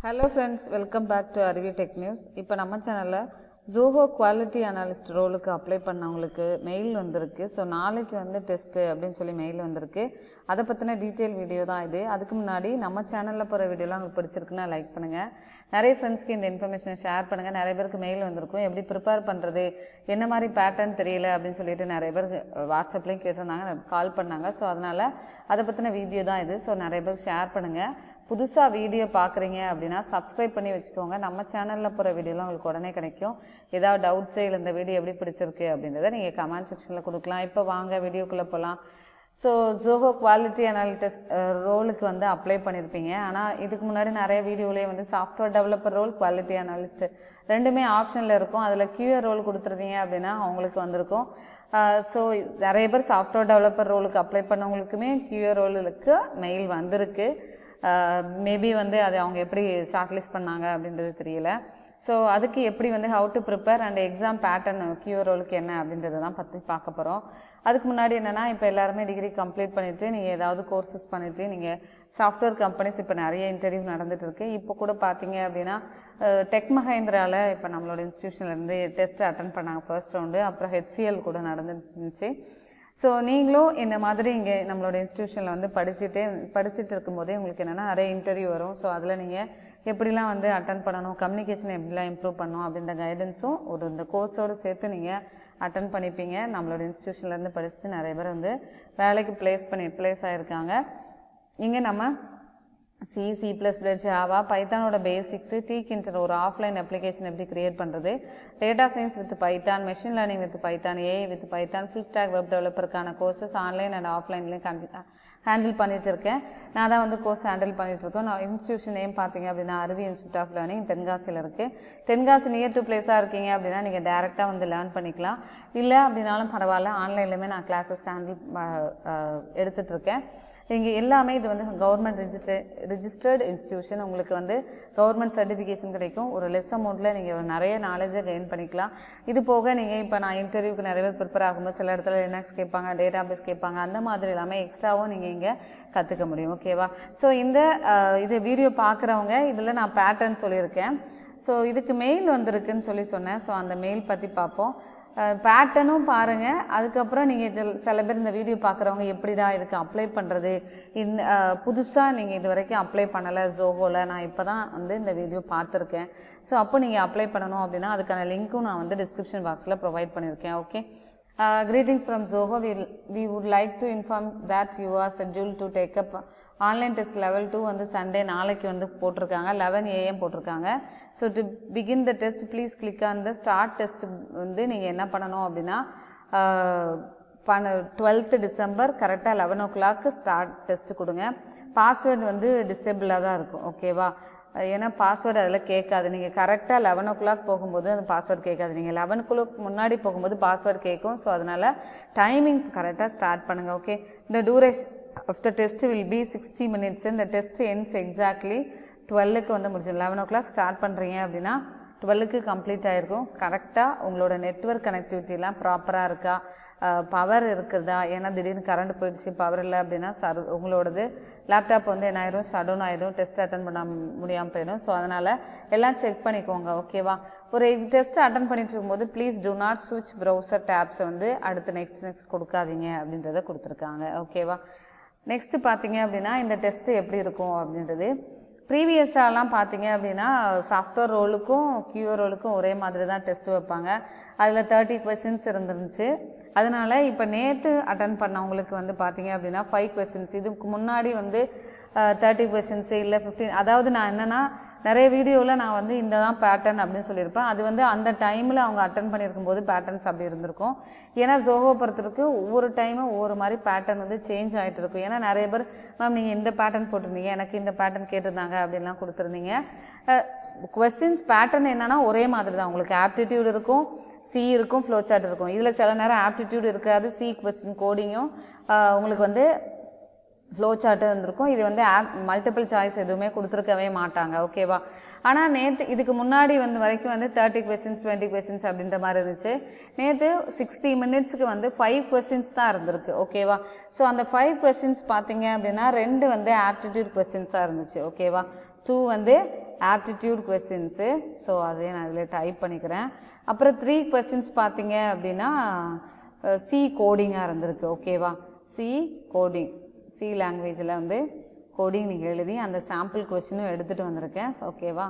hello friends welcome back to Aruvi tech news இப்போ நம்ம சேனலில் ஜூஹோ குவாலிட்டி அனாலிஸ்ட் ரோலுக்கு அப்ளை பண்ணவங்களுக்கு மெயில் வந்திருக்கு ஸோ நாளைக்கு வந்து டெஸ்ட்டு அப்படின்னு சொல்லி மெயில் வந்திருக்கு அதை பற்றின டீட்டெயில் வீடியோ தான் இது அதுக்கு முன்னாடி நம்ம சேனலில் போகிற வீடியோலாம் உங்களுக்கு பிடிச்சிருக்குன்னா லைக் பண்ணுங்கள் நிறைய ஃப்ரெண்ட்ஸ்க்கு இந்த இன்ஃபர்மேஷனை ஷேர் பண்ணுங்கள் நிறைய பேருக்கு மெயில் வந்திருக்கும் எப்படி ப்ரிப்பேர் பண்ணுறது என்ன மாதிரி பேட்டர்ன் தெரியல அப்படின்னு சொல்லிட்டு நிறைய பேர் வாட்ஸ்அப்லேயும் கேட்டிருந்தாங்க கால் பண்ணாங்க ஸோ அதனால் அதை பற்றின வீடியோ தான் இது ஸோ நிறைய பேர் ஷேர் பண்ணுங்கள் புதுசாக வீடியோ பார்க்குறீங்க அப்படின்னா சப்ஸ்கிரைப் பண்ணி வச்சுக்கோங்க நம்ம சேனலில் போகிற வீடியோலாம் உங்களுக்கு உடனே கிடைக்கும் ஏதாவது டவுட்ஸு இல்லை இந்த வீடியோ எப்படி பிடிச்சிருக்கு அப்படின்றத நீங்கள் கமெண்ட் செக்ஷனில் கொடுக்கலாம் இப்போ வாங்க வீடியோக்குள்ளே போகலாம் ஸோ ஜோஹோ குவாலிட்டி அனாலிட்டிஸ் ரோலுக்கு வந்து அப்ளை பண்ணியிருப்பீங்க ஆனால் இதுக்கு முன்னாடி நிறைய வீடியோலேயே வந்து software developer role quality analyst ரெண்டுமே ஆப்ஷனில் இருக்கும் அதில் கியூஆர் ரோல் கொடுத்துருந்தீங்க அப்படின்னா அவங்களுக்கு வந்திருக்கும் ஸோ நிறைய பேர் சாஃப்ட்வேர் டெவலப்பர் ரோலுக்கு அப்ளை பண்ணவங்களுக்குமே கியூஆர் ரோலுக்கு மெயில் வந்திருக்கு மேபி வந்து அது அவங்க எப்படி ஷார்ட்லிஸ்ட் பண்ணாங்க அப்படின்றது தெரியல ஸோ அதுக்கு எப்படி வந்து how to prepare and exam pattern QR ரோலுக்கு என்ன அப்படின்றத தான் பற்றி பார்க்க போகிறோம் அதுக்கு முன்னாடி என்னென்னா இப்போ எல்லாருமே டிகிரி கம்ப்ளீட் பண்ணிவிட்டு நீங்கள் ஏதாவது கோர்சஸ் பண்ணிவிட்டு நீங்கள் சாஃப்ட்வேர் கம்பெனிஸ் இப்போ நிறைய இன்டர்வியூ நடந்துட்டு இருக்கு இப்போ கூட பார்த்தீங்க அப்படின்னா டெக் மஹேந்திராவில் இப்போ நம்மளோட இன்ஸ்டியூஷன்லேருந்து டெஸ்ட் அட்டன் பண்ணாங்க ஃபர்ஸ்ட் ரவுண்டு அப்புறம் ஹெச்சிஎல் கூட நடந்துருந்துச்சு ஸோ நீங்களும் இந்த மாதிரி இங்கே நம்மளோட இன்ஸ்டியூஷனில் வந்து படிச்சுட்டு படிச்சுட்டு இருக்கும்போதே உங்களுக்கு என்னென்னா நிறைய இன்டர்வியூ வரும் ஸோ அதில் நீங்கள் எப்படிலாம் வந்து அட்டன் பண்ணணும் கம்யூனிகேஷன் எப்படிலாம் இம்ப்ரூவ் பண்ணணும் அப்படின்ற கைடன்ஸும் ஒரு இந்த கோர்ஸோடு சேர்த்து நீங்கள் அட்டன் பண்ணிப்பீங்க நம்மளோட இன்ஸ்டியூஷன்லேருந்து படிச்சுட்டு நிறைய பேர் வந்து வேலைக்கு ப்ளேஸ் பண்ணி ப்ளேஸ் ஆகிருக்காங்க இங்கே நம்ம C C plus plus Java பைத்தானோட பேசிக்ஸு டீக்கின்ற ஒரு ஆஃப்லைன் அப்ளிகேஷன் எப்படி கிரியேட் பண்ணுறது data science with Python machine learning with Python AI with Python full stack web டெவலப்பருக்கான கோர்சஸ் ஆன்லைன் அண்ட் ஆஃப்லைன்லேயும் ஹேண்டில் பண்ணிட்டு இருக்கேன் நான் தான் வந்து கோர்ஸ் ஹேண்டில் பண்ணிட்டு இருக்கோம் நான் இன்ஸ்டியூஷன் நேம் பார்த்தீங்க அப்படின்னா அருவி இன்ஸ்டியூட் ஆஃப் லேர்னிங் தென்காசியில் இருக்குது தென்காசி நியர் டு பிளேஸாக இருக்கீங்க அப்படின்னா நீங்கள் டேரெக்டாக வந்து லேர்ன் பண்ணிக்கலாம் இல்லை அப்படின்னாலும் பரவாயில்ல ஆன்லைன்லையுமே நான் கிளாஸஸ் ஹேண்டில் எடுத்துகிட்டு இருக்கேன் இங்கே எல்லாமே இது வந்து கவர்மெண்ட் ரிஜிஸ்டர் ரிஜிஸ்டர்டு இன்ஸ்டியூஷன் உங்களுக்கு வந்து கவர்மெண்ட் சர்டிஃபிகேஷன் கிடைக்கும் ஒரு லெஸ் அமௌண்ட்டில் நீங்கள் நிறைய நாலேஜை கெயின் பண்ணிக்கலாம் இது போக நீங்கள் இப்போ நான் இன்டர்வியூக்கு நிறைய பேர் ப்ரிப்பேர் ஆகும்போது சில இடத்துல லினக்ஸ் கேட்பாங்க டேட்டா பேஸ் கேட்பாங்க அந்த மாதிரி எல்லாமே எக்ஸ்ட்ராவும் நீங்கள் இங்கே கற்றுக்க முடியும் ஓகேவா ஸோ இந்த இது வீடியோ பார்க்குறவங்க இதில் நான் பேட்டர்ன் சொல்லியிருக்கேன் ஸோ இதுக்கு மெயில் வந்திருக்குன்னு சொல்லி சொன்னேன் ஸோ அந்த மெயில் பற்றி பார்ப்போம் பேட்டர்னும் பாருங்கள் அதுக்கப்புறம் நீங்கள் சில பேர் இந்த வீடியோ பார்க்குறவங்க எப்படிடா இதுக்கு அப்ளை பண்ணுறது இந்த புதுசாக நீங்கள் இது வரைக்கும் அப்ளை பண்ணலை ஜோஹோவில் நான் இப்போ தான் வந்து இந்த வீடியோ பார்த்துருக்கேன் ஸோ அப்போ நீங்கள் அப்ளை பண்ணணும் அப்படின்னா அதுக்கான லிங்க்கும் நான் வந்து டிஸ்கிரிப்ஷன் பாக்ஸில் ப்ரொவைட் பண்ணியிருக்கேன் okay greetings from Zoho we we would like to inform that you are schedule to take up online test level two வந்து சண்டே நாளைக்கு வந்து போட்டிருக்காங்க லெவன் ஏஎம் போட்டிருக்காங்க so to begin the test please click on the start test வந்து நீங்கள் என்ன பண்ணணும் அப்படின்னா பண்ண டுவெல்த்து டிசம்பர் கரெக்டாக eleven o'clock start test கொடுங்க பாஸ்வேர்டு வந்து டிசேபிளாக தான் இருக்கும் ஓகேவா ஏன்னா பாஸ்வேர்டு அதில் கேட்காது நீங்கள் கரெக்டாக லெவன் ஓ கிளாக் போகும்போது அந்த பாஸ்வேர்டு கேட்காது நீங்கள் லெவனுக்குள்ளே முன்னாடி போகும்போது பாஸ்வேர்டு கேட்கும் ஸோ அதனால் டைமிங் கரெக்டாக ஸ்டார்ட் பண்ணுங்கள் ஓகே இந்த duration of the test will be 60 minutes and the test ends exactly டுவெல்லுக்கு வந்து முடிஞ்சிடும் லெவன் ஓ கிளாக் ஸ்டார்ட் பண்ணுறீங்க அப்படின்னா டுவெல்லுக்கு கம்ப்ளீட் ஆகிருக்கும் கரெக்டாக உங்களோட நெட்ஒர்க் கனெக்டிவிட்டிலாம் ப்ராப்பராக இருக்கா பவர் இருக்குதா ஏன்னா திடீர்னு கரண்ட் போயிடுச்சு பவர் இல்லை அப்படின்னா சர் உங்களோடது லேப்டாப் வந்து என்ன ஆயிரும் ஷடவுன் ஆயிடும் டெஸ்ட் அட்டன் பண்ண முடியாமல் போயிடும் ஸோ அதனால் எல்லாம் செக் பண்ணிக்கோங்க ஓகேவா ஒரு டெஸ்ட் அட்டன் பண்ணிட்டு இருக்கும்போது ப்ளீஸ் டூ நாட் ஸ்விட்ச் ப்ரௌசர் டேப்ஸை வந்து அடுத்து நெக்ஸ்ட் நெக்ஸ்ட் கொடுக்காதீங்க அப்படின்றத கொடுத்துருக்காங்க ஓகேவா நெக்ஸ்ட்டு பார்த்தீங்க அப்படின்னா இந்த டெஸ்ட்டு எப்படி இருக்கும் அப்படின்றது ப்ரீவியஸாலாம் பார்த்தீங்க அப்படின்னா சாஃப்ட்வேர் ரோலுக்கும் கியூஆர் ரோலுக்கும் ஒரே மாதிரி தான் டெஸ்ட் வைப்பாங்க அதில் தேர்ட்டி கொஸ்டின்ஸ் இருந்துருந்துச்சு அதனால் இப்போ நேற்று அட்டன் பண்ணவங்களுக்கு வந்து பார்த்தீங்க அப்படின்னா ஃபைவ் கொஸ்டின்ஸ் இதுக்கு முன்னாடி வந்து தேர்ட்டி கொஸ்டின்ஸு இல்லை ஃபிஃப்டீன் அதாவது நான் என்னென்னா நிறைய வீடியோவில் நான் வந்து இந்த தான் பேட்டர்ன் அப்படின்னு சொல்லியிருப்பேன் அது வந்து அந்த டைமில் அவங்க அட்டன் பண்ணியிருக்கும் போது பேட்டர்ன்ஸ் அப்படி இருந்திருக்கும் ஏன்னா ஜோஹோ பொறுத்தருக்கு ஒவ்வொரு டைமும் ஒவ்வொரு மாதிரி பேட்டர்ன் வந்து சேஞ்ச் ஆகிட்டு இருக்கும் ஏன்னா நிறைய பேர் மேம் நீங்கள் இந்த பேட்டர்ன் போட்டிருந்தீங்க எனக்கு இந்த பேட்டர்ன் கேட்டிருந்தாங்க அப்படின்லாம் கொடுத்துருந்தீங்க கொஸ்டின்ஸ் பேட்டர்ன் என்னன்னா ஒரே மாதிரி தான் உங்களுக்கு ஆப்டிடியூட் இருக்கும் சி இருக்கும் ஃப்ளோ சார்ட் இருக்கும் இதில் சில நேரம் ஆப்டிடியூட் இருக்காது சி கொஸ்டின் கோடிங்கும் உங்களுக்கு வந்து ஃப்ளோ சார்ட்டு இருந்திருக்கும் இது வந்து ஆப் மல்டிபிள் சாய்ஸ் எதுவுமே கொடுத்துருக்கவே மாட்டாங்க ஓகேவா ஆனால் நேற்று இதுக்கு முன்னாடி வந்து வரைக்கும் வந்து தேர்ட்டி கொஸ்டின்ஸ் டுவெண்ட்டி கொஸ்டின்ஸ் அப்படின்ற மாதிரி இருந்துச்சு நேற்று சிக்ஸ்டி மினிட்ஸ்க்கு வந்து ஃபைவ் கொஸ்டின்ஸ் தான் இருந்திருக்கு ஓகேவா ஸோ அந்த ஃபைவ் கொஸ்டின்ஸ் பார்த்தீங்க அப்படின்னா ரெண்டு வந்து ஆப்டிடியூட் கொஸ்டின்ஸாக இருந்துச்சு ஓகேவா டூ வந்து ஆப்டிடியூட் கொஸ்டின்ஸு ஸோ அதையும் நான் இதில் டைப் பண்ணிக்கிறேன் அப்புறம் த்ரீ கொஸ்டின்ஸ் பார்த்தீங்க அப்படின்னா சி கோடிங்காக இருந்திருக்கு ஓகேவா சி கோடிங் சி லாங்குவேஜில் வந்து கோடிங் நீங்கள் எழுதி அந்த சாம்பிள் கொஸ்டினும் எடுத்துகிட்டு வந்திருக்கேன் ஓகேவா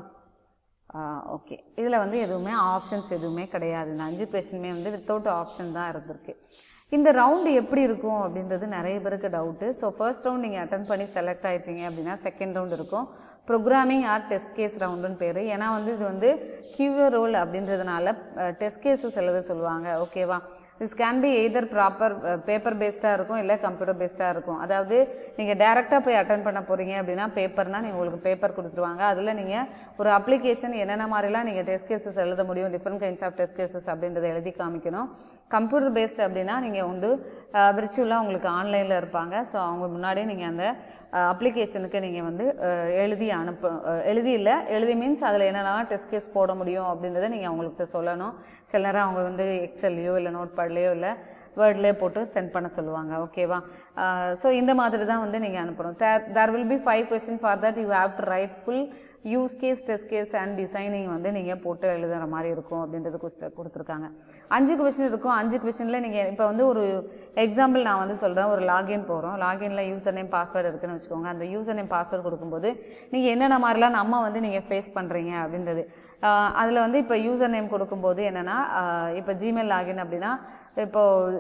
ஓகே இதில் வந்து எதுவுமே ஆப்ஷன்ஸ் எதுவுமே கிடையாது இந்த அஞ்சு கொஸ்டினுமே வந்து வித்தவுட் ஆப்ஷன் தான் இருந்திருக்கு இந்த ரவுண்டு எப்படி இருக்கும் அப்படின்றது நிறைய பேருக்கு டவுட்டு ஸோ ஃபர்ஸ்ட் ரவுண்ட் நீங்கள் அட்டன் பண்ணி செலக்ட் ஆயிட்டீங்க அப்படின்னா செகண்ட் ரவுண்ட் இருக்கும் ப்ரோக்ராமிங் ஆர் டெஸ்ட் கேஸ் ரவுண்டுன்னு பேர் ஏன்னா வந்து இது வந்து கியூஆர் ரோல் அப்படின்றதுனால டெஸ்ட் கேஸஸ் எழுத சொல்லுவாங்க ஓகேவா this can be either proper paper பேஸ்டாக இருக்கும் இல்லை கம்ப்யூட்டர் பேஸ்டாக இருக்கும் அதாவது நீங்கள் டேரெக்டாக போய் அட்டன் பண்ண போகிறீங்க அப்படின்னா பேப்பர்னா நீங்கள் உங்களுக்கு பேப்பர் கொடுத்துருவாங்க அதில் நீங்கள் ஒரு அப்ளிகேஷன் என்னென்ன மாதிரிலாம் நீங்கள் டெஸ்ட் கேசஸ் எழுத முடியும் different kinds of test cases அப்படின்றத எழுதி காமிக்கணும் கம்ப்யூட்டர் பேஸ்ட் அப்படின்னா நீங்கள் வந்து விர்ச்சுவலாக உங்களுக்கு ஆன்லைனில் இருப்பாங்க ஸோ அவங்க முன்னாடியே நீங்கள் அந்த அப்ளிகேஷனுக்கு நீங்கள் வந்து அஹ், எழுதி அனுப்ப அஹ், எழுதி இல்லை எழுதி மீன்ஸ் அதில் என்னென்னலாம் டெஸ்ட் கேஸ் போட முடியும் அப்படின்றத நீங்கள் அவங்களுக்கு சொல்லணும் சில நேரம் அவங்க வந்து எக்ஸல்லையோ இல்லை நோட் பேட்லேயோ இல்லை வேர்ட்லேயே போட்டு சென்ட் பண்ண சொல்லுவாங்க ஓகேவா ஸோ இந்த மாதிரி தான் வந்து நீங்கள் அனுப்பணும் there will be five question for that you have to write full use case test case and designing வந்து நீங்கள் போட்டு எழுதுகிற மாதிரி இருக்கும் அப்படின்றது கொஸ்ட கொடுத்துருக்காங்க அஞ்சு கொஸ்டின் இருக்கும் அஞ்சு கொஸ்டினில் நீங்கள் இப்போ வந்து ஒரு எக்ஸாம்பிள் நான் வந்து சொல்கிறேன் ஒரு லாகின் போகிறோம் லாகின்ல யூசர் நேம் பாஸ்வேர்டு இருக்குன்னு வச்சுக்கோங்க அந்த யூசர் நேம் பாஸ்வேர்டு கொடுக்கும்போது நீங்கள் என்னென்ன மாதிரிலாம் நம்ம வந்து நீங்கள் ஃபேஸ் பண்ணுறீங்க அப்படின்றது அதில் வந்து இப்போ யூசர் நேம் கொடுக்கும்போது என்னென்னா இப்போ ஜிமெயில் லாகின் அப்படின்னா இப்போ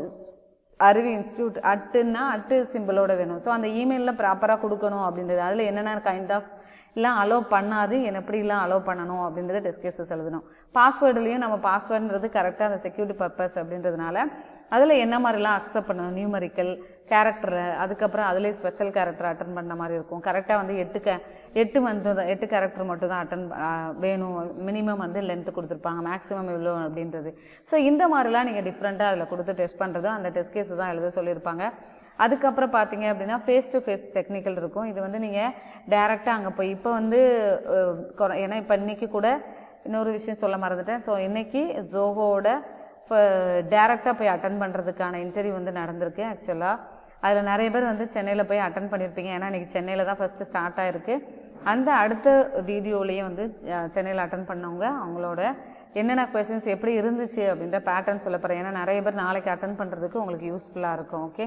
அருவி இன்ஸ்டியூட் அட்டுன்னா அட்டு சிம்பிளோட வேணும் ஸோ அந்த இமெயிலில் ப்ராப்பராக கொடுக்கணும் அப்படின்றது அதில் என்னென்ன கைண்ட் ஆஃப் எல்லாம் அலோவ் பண்ணாது என்ன எப்படிலாம் அலோவ் பண்ணணும் அப்படின்றத டெஸ்ட் கேசஸ் எழுதணும் பாஸ்வேர்டுலேயும் நம்ம பாஸ்வேர்டுன்றது கரெக்டாக அந்த செக்யூரிட்டி பர்பஸ் அப்படின்றதுனால அதில் என்ன மாதிரிலாம் அக்செப்ட் பண்ணணும் நியூமரிக்கல் கேரக்டர் அதுக்கப்புறம் அதுலேயே ஸ்பெஷல் கேரக்டர் அட்டன் பண்ண மாதிரி இருக்கும் கரெக்டாக வந்து எட்டு க எட்டு வந்து எட்டு கேரக்டர் மட்டும் தான் அட்டன் வேணும் மினிமம் வந்து லென்த்து கொடுத்துருப்பாங்க மேக்ஸிமம் இவ்வளோ அப்படின்றது ஸோ இந்த மாதிரிலாம் நீங்கள் டிஃப்ரெண்ட்டாக அதில் கொடுத்து டெஸ்ட் பண்ணுறது அந்த டெஸ்ட் கேஸ் தான் எழுத சொல்லியிருப்பாங்க அதுக்கப்புறம் பார்த்தீங்க அப்படின்னா ஃபேஸ் டு ஃபேஸ் டெக்னிக்கல் இருக்கும் இது வந்து நீங்கள் டேரெக்டாக அங்கே போய் இப்போ வந்து அஹ், கொர- ஏன்னா இப்போ இன்னைக்கு கூட இன்னொரு விஷயம் சொல்ல மறந்துட்டேன் ஸோ இன்னைக்கு ஜோஹோட டேரெக்டாக போய் அட்டன் பண்ணுறதுக்கான இன்டர்வியூ வந்து நடந்திருக்கு ஆக்சுவலாக அதில் நிறைய பேர் வந்து சென்னையில் போய் அட்டன் பண்ணியிருப்பீங்க ஏன்னா இன்றைக்கி சென்னையில் தான் ஃபஸ்ட்டு ஸ்டார்ட் ஆயிருக்கு அந்த அடுத்த வீடியோலேயே வந்து சென்னையில் அட்டன் பண்ணவங்க அவங்களோட என்னென்ன கொஸ்டின்ஸ் எப்படி இருந்துச்சு அப்படின்ற பேட்டர்ன் சொல்ல போகிறேன் ஏன்னா நிறைய பேர் நாளைக்கு அட்டன் பண்ணுறதுக்கு உங்களுக்கு யூஸ்ஃபுல்லாக இருக்கும் ஓகே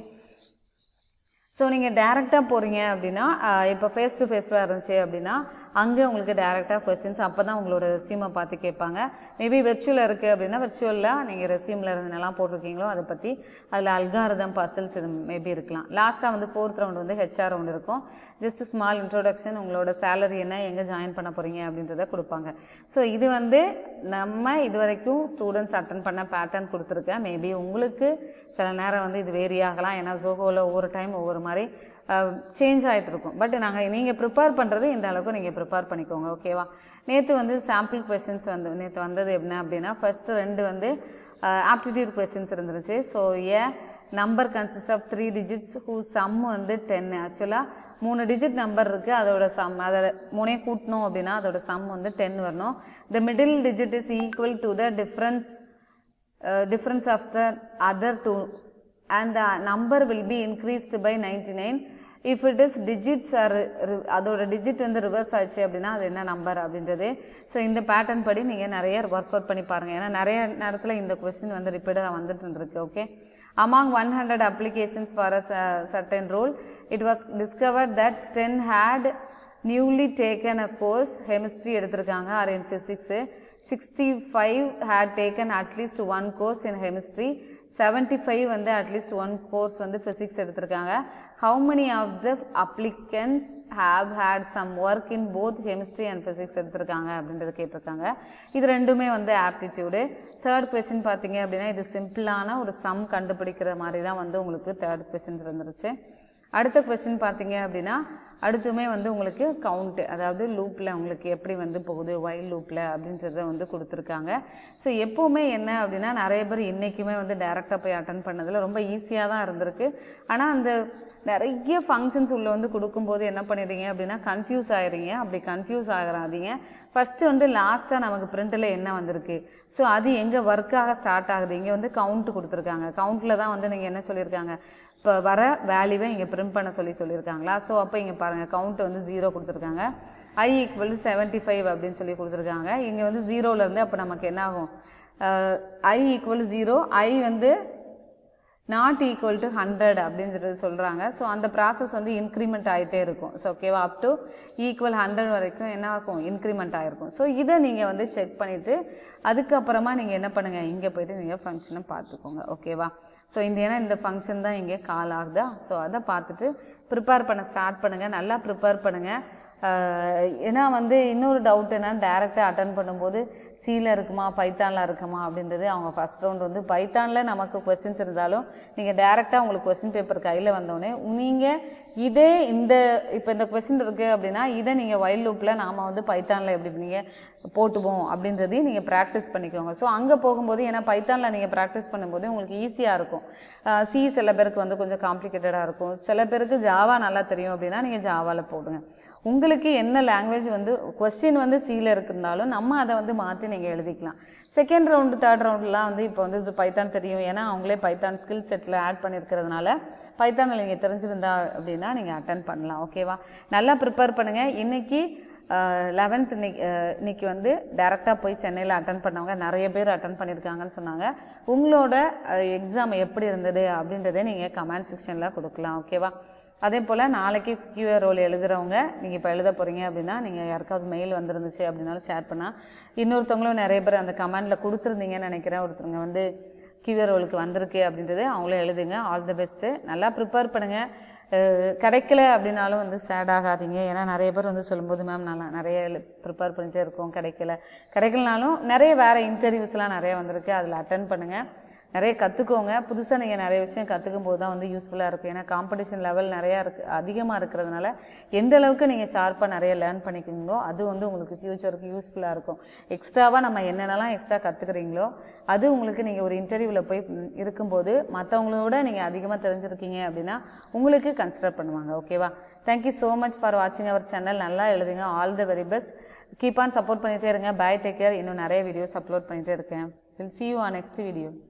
ஸோ நீங்கள் டேரெக்டாக போகிறீங்க அப்படின்னா ஆஹ் இப்போ ஃபேஸ் டு ஃபேஸாக இருந்துச்சு அப்படின்னா அங்கே உங்களுக்கு டேரெக்டாக கொஸ்டின்ஸ் அப்போ தான் உங்களோட ரெஸ்யூமை பார்த்து கேட்பாங்க மேபி வெர்ச்சுவல் இருக்குது அப்படின்னா வெர்ச்சுவலில் நீங்கள் ரெஸ்யூமில் என்னெல்லாம் போட்டிருக்கீங்களோ அதை பற்றி அதில் அல்காரதம் பசல்ஸ் இது மேபி இருக்கலாம் லாஸ்ட்டாக வந்து ஃபோர்த் ரவுண்ட் வந்து ஹெச்ஆர் ரவுண்ட் இருக்கும் ஜஸ்ட் ஸ்மால் இன்ட்ரோடக்ஷன் உங்களோட சேலரி என்ன எங்கே ஜாயின் பண்ண போகிறீங்க அப்படின்றத கொடுப்பாங்க ஸோ இது வந்து நம்ம இது வரைக்கும் ஸ்டூடெண்ட்ஸ் அட்டன் பண்ண பேட்டர்ன் கொடுத்துருக்கேன் மேபி உங்களுக்கு சில நேரம் வந்து இது வேரி ஆகலாம் ஏன்னா ஜோஹோவில் ஒவ்வொரு டைம் ஒவ்வொரு மாதிரி சேஞ்ச் ஆகிட்டு இருக்கும் பட் நாங்கள் நீங்கள் ப்ரிப்பேர் பண்ணுறது இந்த அளவுக்கு நீங்கள் ப்ரிப்பேர் பண்ணிக்கோங்க ஓகேவா நேற்று வந்து சாம்பிள் கொஸ்டின்ஸ் வந்து நேற்று வந்தது என்ன அப்படின்னா ஃபஸ்ட்டு ரெண்டு வந்து ஆப்டிடியூட் கொஸ்டின்ஸ் இருந்துருச்சு so a number consist of three digits who sum வந்து டென் ஆக்சுவலாக மூணு டிஜிட் நம்பர் இருக்குது அதோட சம் அதை மூணே கூட்டணும் அப்படின்னா அதோட சம் வந்து டென் வரணும் the middle digit is equal to the difference difference of the other two and the number will be increased by 99 if it is digits are re- அதோட digit வந்து ரிவர்ஸ் ஆச்சு அப்படின்னா அது என்ன நம்பர் அப்படின்றது so இந்த pattern படி நீங்கள் நிறைய ஒர்க் அவுட் பண்ணி பாருங்கள் ஏன்னா நிறைய நேரத்தில் இந்த கொஸ்டின் வந்து ரிப்பீட்டாக வந்துட்டு இருந்திருக்கு okay among 100 applications for a cer- certain role it was discovered that 10 had newly taken a course chemistry எடுத்திருக்காங்க or in physics 65 had taken at least one course in chemistry 75 வந்து at least one course வந்து physics எடுத்திருக்காங்க how many of the applicants have had some work in both chemistry and physics எடுத்திருக்காங்க அப்படின்றது கேட்டிருக்காங்க இது ரெண்டுமே வந்து ஆப்டிடியூடு தேர்ட் கொஸ்டின் பார்த்தீங்க அப்படின்னா இது சிம்பிளான ஒரு சம் கண்டுபிடிக்கிற மாதிரி தான் வந்து உங்களுக்கு தேர்ட் கொஸ்டின்ஸ் இருந்துருச்சு அடுத்த கொஸ்டின் பார்த்தீங்க அப்படின்னா அடுத்துமே வந்து உங்களுக்கு கவுண்ட் அதாவது லூப்பில் உங்களுக்கு எப்படி வந்து போகுது வைல் லூப்பில் அப்படின்றத வந்து கொடுத்துருக்காங்க ஸோ எப்போவுமே என்ன அப்படின்னா நிறைய பேர் இன்றைக்குமே வந்து டேரெக்டாக போய் அட்டன் பண்ணதில் ரொம்ப ஈஸியாக தான் இருந்திருக்கு ஆனால் அந்த நிறைய ஃபங்க்ஷன்ஸ் உள்ள வந்து கொடுக்கும்போது என்ன பண்ணிடுறீங்க அப்படின்னா கன்ஃபியூஸ் ஆயிடுறீங்க அப்படி கன்ஃபியூஸ் ஆகிறாதீங்க ஃபஸ்ட்டு வந்து லாஸ்ட்டாக நமக்கு பிரிண்டில் என்ன வந்திருக்கு ஸோ அது எங்கே ஒர்க்காக ஸ்டார்ட் ஆகுது இங்கே வந்து கவுண்ட் கொடுத்துருக்காங்க கவுண்ட்டில் தான் வந்து நீங்கள் என்ன சொல்லியிருக்காங்க இப்போ வர வேல்யூவை இங்கே பிரிண்ட் பண்ண சொல்லி சொல்லியிருக்காங்களா ஸோ அப்போ இங்கே பாருங்கள் கவுண்ட் வந்து ஜீரோ கொடுத்துருக்காங்க I equal to seventy five அப்படின்னு சொல்லி கொடுத்துருக்காங்க இங்கே வந்து ஜீரோலேருந்து அப்போ நமக்கு என்ன ஆகும் ஐ ஈக்குவல் ஜீரோ ஐ வந்து நாட் ஈக்குவல் டு ஹண்ட்ரட் அப்படின்னு சொல்லிட்டு சொல்கிறாங்க ஸோ அந்த ப்ராசஸ் வந்து இன்க்ரிமெண்ட் ஆகிட்டே இருக்கும் ஸோ ஓகேவா அப் டு ஈக்குவல் ஹண்ட்ரட் வரைக்கும் என்ன ஆகும் இன்க்ரிமெண்ட் ஆகிருக்கும் ஸோ இதை நீங்கள் வந்து செக் பண்ணிவிட்டு அதுக்கப்புறமா நீங்கள் என்ன பண்ணுங்கள் இங்கே போயிட்டு நீங்கள் ஃபங்க்ஷனை பார்த்துக்கோங்க ஓகேவா ஸோ இந்த ஏன்னா இந்த ஃபங்க்ஷன் தான் இங்கே கால் ஆகுதா ஸோ அதை பார்த்துட்டு ப்ரிப்பேர் பண்ண ஸ்டார்ட் பண்ணுங்கள் நல்லா ப்ரிப்பேர் பண்ணுங்கள் ஆஹ் ஏன்னா வந்து இன்னொரு டவுட் என்னன்னா டேரெக்டாக அட்டன் பண்ணும்போது சீல இருக்குமா பைத்தானில் இருக்குமா அப்படின்றது அவங்க ஃபஸ்ட் ரவுண்ட் வந்து பைத்தானில் நமக்கு கொஸ்டின்ஸ் இருந்தாலும் நீங்கள் டேரெக்டாக உங்களுக்கு கொஸ்டின் பேப்பர் கையில் வந்தோடனே நீங்கள் இதே இந்த இப்போ இந்த கொஸ்டின் இருக்குது அப்படின்னா இதை நீங்கள் வைல்ட் லூப்பில் நாம் வந்து பைத்தானில் எப்படி நீங்கள் போட்டுவோம் அப்படின்றதையும் நீங்கள் ப்ராக்டிஸ் பண்ணிக்கோங்க ஸோ அங்கே போகும்போது ஏன்னா பைத்தானில் நீங்கள் ப்ராக்டிஸ் பண்ணும்போது உங்களுக்கு ஈஸியாக இருக்கும் சி சில பேருக்கு வந்து கொஞ்சம் காம்ப்ளிகேட்டடாக இருக்கும் சில பேருக்கு ஜாவா நல்லா தெரியும் அப்படின்னா நீங்கள் ஜாவாவில் போடுங்க உங்களுக்கு என்ன லாங்குவேஜ் வந்து கொஸ்டின் வந்து சீல இருந்தாலும் நம்ம அதை வந்து மாற்றி நீங்கள் எழுதிக்கலாம் செகண்ட் ரவுண்டு தேர்ட் ரவுண்ட்லாம் வந்து இப்போ வந்து பைத்தான் தெரியும் ஏன்னா அவங்களே பைத்தான் ஸ்கில் செட்டில் ஆட் பண்ணியிருக்கிறதுனால பைத்தானில் நீங்கள் தெரிஞ்சிருந்தா அப்படின்னா நீங்கள் அட்டன் பண்ணலாம் ஓகேவா நல்லா ப்ரிப்பேர் பண்ணுங்கள் இன்னைக்கு லெவன்த் இன்னைக்கு அஹ், இன்னைக்கு வந்து டேரெக்டாக போய் சென்னையில் அட்டன் பண்ணவங்க நிறைய பேர் அட்டன் பண்ணியிருக்காங்கன்னு சொன்னாங்க உங்களோட எக்ஸாம் எப்படி இருந்தது அப்படின்றத நீங்கள் கமெண்ட் செக்ஷனில் கொடுக்கலாம் ஓகேவா அதே போல் நாளைக்கு கியூஆர் ரோல் எழுதுறவங்க நீங்கள் இப்போ எழுத போகிறீங்க அப்படின்னா நீங்கள் யாருக்காவது மெயில் வந்துருந்துச்சு அப்படின்னாலும் ஷேர் பண்ணால் இன்னொருத்தவங்களும் நிறைய பேர் அந்த கமெண்டில் கொடுத்துருந்தீங்கன்னு நினைக்கிறேன் ஒருத்தவங்க வந்து கியூஆர் ரோலுக்கு வந்திருக்கு அப்படின்றது அவங்களும் எழுதுங்க ஆல் தி பெஸ்ட்டு நல்லா ப்ரிப்பேர் பண்ணுங்கள் அஹ் கிடைக்கல அப்படின்னாலும் வந்து சேட் ஆகாதீங்க ஏன்னா நிறைய பேர் வந்து சொல்லும்போது மேம் நல்லா நிறைய ப்ரிப்பேர் பண்ணிட்டே இருக்கோம் கிடைக்கல கிடைக்கலனாலும் நிறைய வேறு இன்டர்வியூஸ்லாம் நிறைய வந்திருக்கு அதில் அட்டன் பண்ணுங்கள் நிறைய கற்றுக்கோங்க புதுசாக நீங்கள் நிறைய விஷயம் கற்றுக்கும் போது தான் வந்து யூஸ்ஃபுல்லாக இருக்கும் ஏன்னா காம்படிஷன் லெவல் நிறையா இருக்கு அதிகமாக இருக்கிறதுனால எந்த அளவுக்கு நீங்கள் ஷார்ப்பாக நிறைய லேர்ன் பண்ணிக்கிறீங்களோ அது வந்து உங்களுக்கு ஃப்யூச்சருக்கு யூஸ்ஃபுல்லாக இருக்கும் எக்ஸ்ட்ராவாக நம்ம என்னென்னலாம் எக்ஸ்ட்ரா கற்றுக்குறீங்களோ அது உங்களுக்கு நீங்கள் ஒரு இன்டர்வியூவில் போய் ம், இருக்கும்போது மற்றவங்களோட நீங்கள் அதிகமாக தெரிஞ்சிருக்கீங்க அப்படின்னா உங்களுக்கு கன்சிடர் பண்ணுவாங்க ஓகேவா தேங்க்யூ ஸோ மச் ஃபார் வாட்சிங் அவர் சேனல் நல்லா எழுதுங்க all the very best keep on support பண்ணிகிட்டே இருங்க பை டேக் கேர் இன்னும் நிறைய வீடியோஸ் அப்லோட் பண்ணிகிட்டே இருக்கேன் will see you on next video